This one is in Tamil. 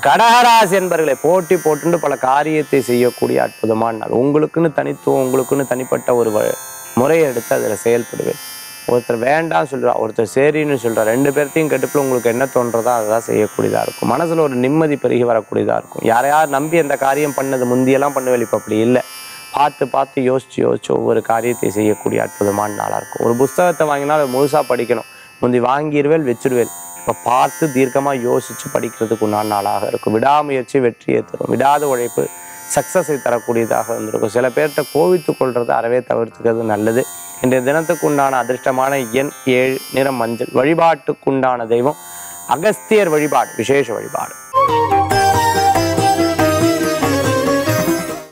கடகராசி என்பர்களை போட்டி போட்டுண்டு பல காரியத்தை செய்யக்கூடிய அற்புதமான நாள் உங்களுக்குன்னு தனித்துவம் உங்களுக்குன்னு தனிப்பட்ட ஒரு வ- முறையை எடுத்து அதில் செயல்படுவேன் ஒருத்தர் வேண்டாம் சொல்றா ஒருத்தர் சரின்னு சொல்றா ரெண்டு பேர்த்தையும் கெட்டுப்புல உங்களுக்கு என்ன தோன்றதோ அதுதான் செய்யக்கூடியதாக இருக்கும் மனசுல ஒரு நிம்மதி பெருகி வரக்கூடியதாக இருக்கும் யார் யார் நம்பி அந்த காரியம் பண்ணது முந்தியெல்லாம் பண்ணுவேன் இப்போ அப்படி இல்லை பார்த்து பார்த்து யோசிச்சு யோசிச்சு ஒவ்வொரு காரியத்தை செய்யக்கூடிய அற்புதமான நாளாக இருக்கும் ஒரு புஸ்தகத்தை வாங்கினா அதை முழுசாக படிக்கணும் முந்தி வாங்கிடுவேல் வச்சிருவேல் இப்போ பார்த்து தீர்க்கமாக யோசித்து படிக்கிறதுக்கு உண்டான நாளாக இருக்கும் விடாமுயற்சி வெற்றியை தரும் விடாத உழைப்பு சக்ஸஸை தரக்கூடியதாக இருந்திருக்கும் சில பேர்கிட்ட கோவித்து கொள்றதை அறவே தவிர்த்துக்கிறது நல்லது இன்றைய தினத்துக்கு உண்டான அதிர்ஷ்டமான எண் ஏழு நிறம் மஞ்சள் வழிபாட்டுக்குண்டான தெய்வம் அகஸ்தியர் வழிபாடு விசேஷ வழிபாடு